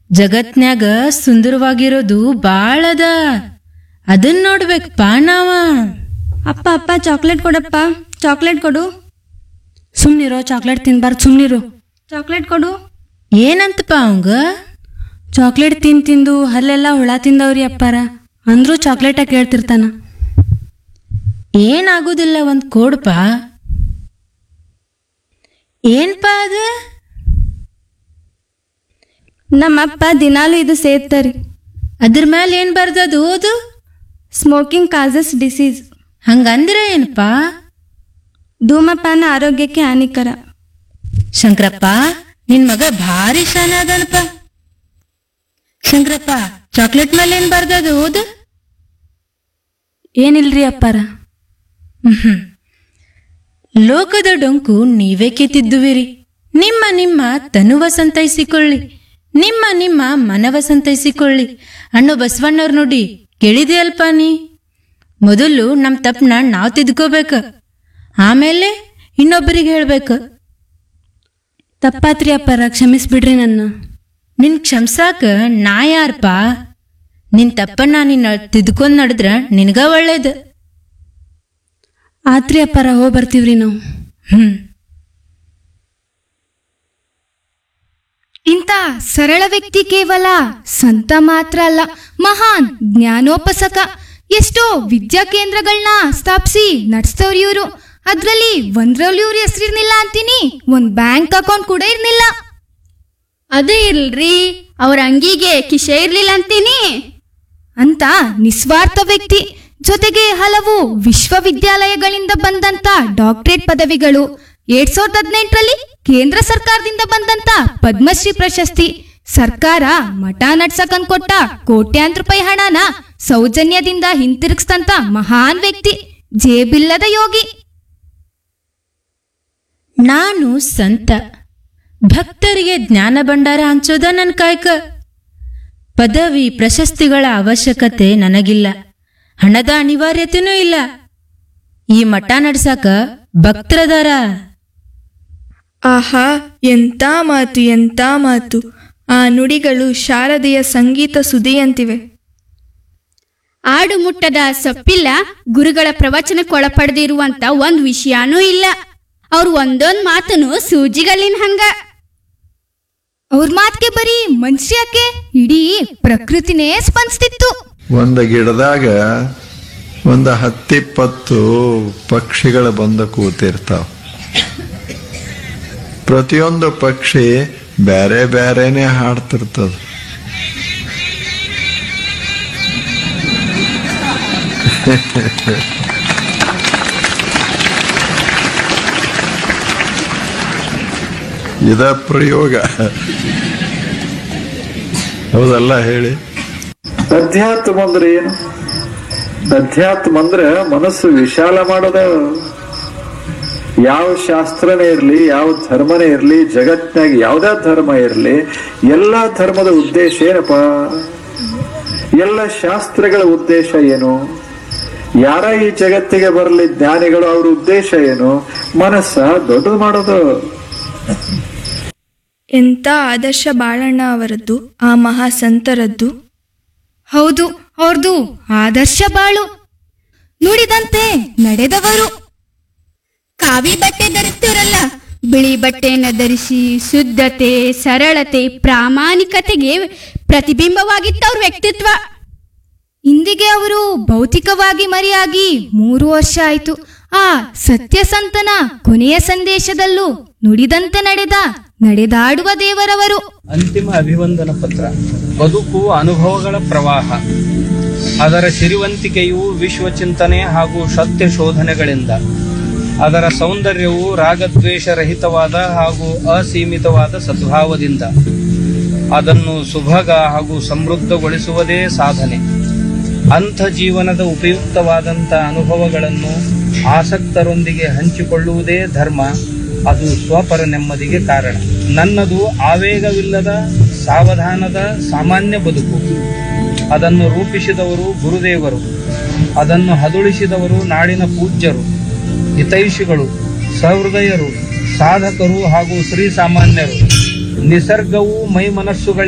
ಜಗತ್ನ್ಯಾಗ ಸುಂದರವಾಗಿರೋದು ಬಾಳದ ಅದನ್ ನೋಡ್ಬೇಕಪ್ಪ ನಾವ ಅಪ್ಪ ಅಪ್ಪ ಚಾಕ್ಲೇಟ್ ಕೊಡಪ್ಪ ಚಾಕ್ಲೇಟ್ ಕೊಡು ಸುಮ್ನಿರೋ ಚಾಕ್ಲೇಟ್ ತಿನ್ಬಾರ್ದು ಸುಮ್ನಿರು ಚಾಕ್ಲೇಟ್ ಕೊಡು ಏನಂತಪ್ಪ ಅವಂಗ ಚಾಕ್ಲೇಟ್ ತಿಂದು ತಿಂದು ಹಲ್ಲೆಲ್ಲ ಹುಳ ತಿಂದವ್ರಿ ಅಪ್ಪಾರ ಅಂದ್ರೂ ಚಾಕ್ಲೇಟ ಕೇಳ್ತಿರ್ತಾನ ಏನಾಗುದಿಲ್ಲ ಒಂದ್ ಕೊಡ್ಪ ಏನ್ಪ ಅದ ನಮ್ಮಪ್ಪ ದಿನಾಲು ಇದು ಸೇರ್ತಾರೆ ಅದ್ರ ಮೇಲೆ ಏನ್ ಬರ್ದದು ಓದು ಸ್ಮೋಕಿಂಗ್ ಕಾಸಸ್ ಡಿಸೀಸ್ ಹಂಗಂದ್ರೆ ಏನಪ್ಪ ಧೂಮಪಾನ ಆರೋಗ್ಯಕ್ಕೆ ಹಾನಿಕರ ಶಂಕರಪ್ಪ ನಿನ್ ಮಗ ಭಾರಿ ಶಾನ ಅದನಪ್ಪ ಶಂಕರಪ್ಪ ಚಾಕ್ಲೇಟ್ ಮೇಲೆ ಏನ್ ಬರ್ದದು ಓದು ಏನಿಲ್ರಿ ಅಪ್ಪಾರ ಹ್ಮ್. ಲೋಕದ ಡೊಂಕು ನೀವೇ ಕಿತ್ತಿದ್ದುವಿರಿ ನಿಮ್ಮ ನಿಮ್ಮ ತನುವ ಸಂತೈಸಿಕೊಳ್ಳಿ ನಿಮ್ಮ ನಿಮ್ಮ ಮನವ ಸಂತೈಸಿಕೊಳ್ಳಿ ಅಣ್ಣು ಬಸವಣ್ಣವ್ರ ನೋಡಿ ಕೇಳಿದೆ ಅಲ್ಪ ನೀ ಮೊದಲು ನಮ್ ತಪ್ಪನ ನಾವ್ ತಿದ್ಕೋಬೇಕ ಆಮೇಲೆ ಇನ್ನೊಬ್ಬರಿಗೆ ಹೇಳ್ಬೇಕು ತಪ್ಪಾತ್ರಿ ಅಪ್ಪಾರ ಕ್ಷಮಿಸ್ಬಿಡ್ರಿ ನನ್ನ ನಿನ್ ಕ್ಷಮ್ಸಾಕ ನಾ ಯಾರಪ್ಪ ನಿನ್ ತಪ್ಪನ್ನ ನೀನ್ ತಿದ್ಕೊಂಡ್ ನಡೆದ್ರ ನಿನಗ ಒಳ್ಳೇದು ಆತ್ರಿ ಅಪ್ಪಾರ ಹೋಗಿ ಬರ್ತೀವ್ರಿ ನಾವು ಹ್ಮ್ ಇಂಥ ಸರಳ ವ್ಯಕ್ತಿ ಕೇವಲ ಸಂತ ಮಾತ್ರ ಅಲ್ಲ ಮಹಾನ್ ಜ್ಞಾನೋಪಸಕ ಎಷ್ಟೋ ವಿದ್ಯಾ ಕೇಂದ್ರಗಳನ್ನ ಸ್ಥಾಪಿಸಿ ನಡೆಸ್ತವ್ರಿ ಇವರು ಅದ್ರಲ್ಲಿ ಒಂದ್ರಲ್ಲಿ ಇವ್ರ ಹೆಸರಿರ್ನಿಲ್ಲ ಅಂತೀನಿ ಒಂದ್ ಬ್ಯಾಂಕ್ ಅಕೌಂಟ್ ಕೂಡ ಇರ್ನಿಲ್ಲ ಅದೇ ಇಲ್ರಿ ಅವ್ರ ಅಂಗಿಗೆ ಕಿಶೆ ಇರ್ಲಿಲ್ಲ ಅಂತೀನಿ ಅಂತ ನಿಸ್ವಾರ್ಥ ವ್ಯಕ್ತಿ ಜೊತೆಗೆ ಹಲವು ವಿಶ್ವವಿದ್ಯಾಲಯಗಳಿಂದ ಬಂದಂತ ಡಾಕ್ಟರೇಟ್ ಪದವಿಗಳು ಎರಡ್ ಸಾವಿರದ ಹದಿನೆಂಟರಲ್ಲಿ ಕೇಂದ್ರ ಸರ್ಕಾರದಿಂದ ಬಂದಂತ ಪದ್ಮಶ್ರೀ ಪ್ರಶಸ್ತಿ ಸರ್ಕಾರ ಮಠ ನಡ್ಸಕನ್ ಕೊಟ್ಟ ಕೋಟ್ಯಾಂತರ ರೂಪಾಯಿ ಹಣನ ಸೌಜನ್ಯದಿಂದ ಹಿಂತಿರುಗಿಸ್ತಂತ ಮಹಾನ್ ವ್ಯಕ್ತಿ ಜೇಬಿಲ್ಲದ ಯೋಗಿ ನಾನು ಸಂತ ಭಕ್ತರಿಗೆ ಜ್ಞಾನ ಭಂಡಾರ ಹಂಚೋದ ನನ್ನ ಕಾಯಕ ಪದವಿ ಪ್ರಶಸ್ತಿಗಳ ಅವಶ್ಯಕತೆ ನನಗಿಲ್ಲ ಹಣದ ಅನಿವಾರ್ಯತೆನೂ ಇಲ್ಲ ಈ ಮಠ ನಡ್ಸಾಕ ಭಕ್ತರದಾರ ಆಹಾ ಎಂಥ ಮಾತು ಎಂಥ ಮಾತು ಆ ನುಡಿಗಳು ಶಾರದೆಯ ಸಂಗೀತ ಸುದಿಯಂತಿವೆ ಆಡು ಮುಟ್ಟದ ಸೊಪ್ಪಿಲ್ಲ ಗುರುಗಳ ಪ್ರವಚನಕ್ಕೊಳಪಡೆದಿರುವಂತ ಒಂದ್ ವಿಷಯನೂ ಇಲ್ಲ ಅವ್ರು ಒಂದೊಂದ್ ಮಾತನು ಸೂಜಿಗಲ್ಲಿನ ಹಂಗ ಅವ್ರ ಮಾತ್ಗೆ ಬರೀ ಮನುಷ್ಯಕ್ಕೆ ಇಡೀ ಪ್ರಕೃತಿನೇ ಸ್ಪಂದಿಸ್ತಿತ್ತು ಒಂದು ಗಿಡದಾಗ ಒಂದು ಹತ್ತಿಪ್ಪತ್ತು ಪಕ್ಷಿಗಳು ಬಂದು ಕೂತಿರ್ತಾವ ಪ್ರತಿಯೊಂದು ಪಕ್ಷಿ ಬೇರೆ ಬೇರೆನೆ ಹಾಡ್ತಿರ್ತದ ಇದ ಪ್ರಯೋಗ ಹೌದಲ್ಲ ಹೇಳಿ ಅಧ್ಯಾತ್ಮ ಅಂದ್ರೆ ಏನು ಅಧ್ಯಾತ್ಮ ಅಂದ್ರೆ ಮನಸ್ಸು ವಿಶಾಲ ಮಾಡೋದ ಯಾವ ಶಾಸ್ತ್ರನೇ ಇರ್ಲಿ ಯಾವ ಧರ್ಮನೇ ಇರ್ಲಿ ಜಗತ್ನಾಗ ಯಾವ್ದೇ ಧರ್ಮ ಇರ್ಲಿ ಎಲ್ಲಾ ಧರ್ಮದ ಉದ್ದೇಶ ಏನಪ್ಪ ಎಲ್ಲ ಶಾಸ್ತ್ರಗಳ ಉದ್ದೇಶ ಏನು ಯಾರ ಈ ಜಗತ್ತಿಗೆ ಬರಲಿ ಜ್ಞಾನಿಗಳು ಅವ್ರ ಉದ್ದೇಶ ಏನು ಮನಸ್ಸ ದೊಡ್ಡದು ಮಾಡೋದು ಎಂಥ ಆದರ್ಶ ಬಾಳಣ್ಣ ಅವರದ್ದು ಆ ಮಹಾ ಸಂತರದ್ದು ಹೌದು ಅವ್ರದು ಆದರ್ಶ ಬಾಳು ನುಡಿದಂತೆ ನಡೆದವರು ಕಾವಿ ಬಟ್ಟೆ ಧರಿಸ್ತೇವರಲ್ಲ ಬಿಳಿ ಬಟ್ಟೆಯನ್ನ ಧರಿಸಿ ಶುದ್ಧತೆ ಸರಳತೆ ಪ್ರಾಮಾಣಿಕತೆಗೆ ಪ್ರತಿಬಿಂಬವಾಗಿತ್ತ ಅವ್ರ ವ್ಯಕ್ತಿತ್ವ ಇಂದಿಗೆ ಅವರು ಭೌತಿಕವಾಗಿ ಮರೆಯಾಗಿ ಮೂರು ವರ್ಷ ಆಯ್ತು ಆ ಸತ್ಯಸಂತನ ಕೊನೆಯ ಸಂದೇಶದಲ್ಲೂ ನುಡಿದಂತೆ ನಡೆದ ನಡೆದಾಡುವ ದೇವರವರು ಅಂತಿಮ ಅಭಿವಂದನ ಪತ್ರ ಬದುಕು ಅನುಭವಗಳ ಪ್ರವಾಹ ಅದರ ಸಿರಿವಂತಿಕೆಯು ವಿಶ್ವಚಿಂತನೆ ಹಾಗೂ ಸತ್ಯ ಶೋಧನೆಗಳಿಂದ ಅದರ ಸೌಂದರ್ಯವು ರಾಗದ್ವೇಷರಹಿತವಾದ ಹಾಗೂ ಅಸೀಮಿತವಾದ ಸದ್ಭಾವದಿಂದ ಅದನ್ನು ಸುಭಗ ಹಾಗೂ ಸಮೃದ್ಧಗೊಳಿಸುವುದೇ ಸಾಧನೆ ಅಂಥ ಜೀವನದ ಉಪಯುಕ್ತವಾದಂಥ ಅನುಭವಗಳನ್ನು ಆಸಕ್ತರೊಂದಿಗೆ ಹಂಚಿಕೊಳ್ಳುವುದೇ ಧರ್ಮ ಅದು ಸ್ವಪರ ನೆಮ್ಮದಿಗೆ ಕಾರಣ ನನ್ನದು ಆವೇಗವಿಲ್ಲದ ಸಾವಧಾನದ ಸಾಮಾನ್ಯ ಬದುಕು ಅದನ್ನು ರೂಪಿಸಿದವರು ಗುರುದೇವರು ಅದನ್ನು ಹದುಳಿಸಿದವರು ನಾಡಿನ ಪೂಜ್ಯರು ಹಿತೈಷಿಗಳು ಸಹೃದಯರು ಸಾಧಕರು ಹಾಗೂ ಶ್ರೀ ಸಾಮಾನ್ಯರು ನಿಸರ್ಗವು ಮೈ ಮನಸ್ಸುಗಳಿಗೆ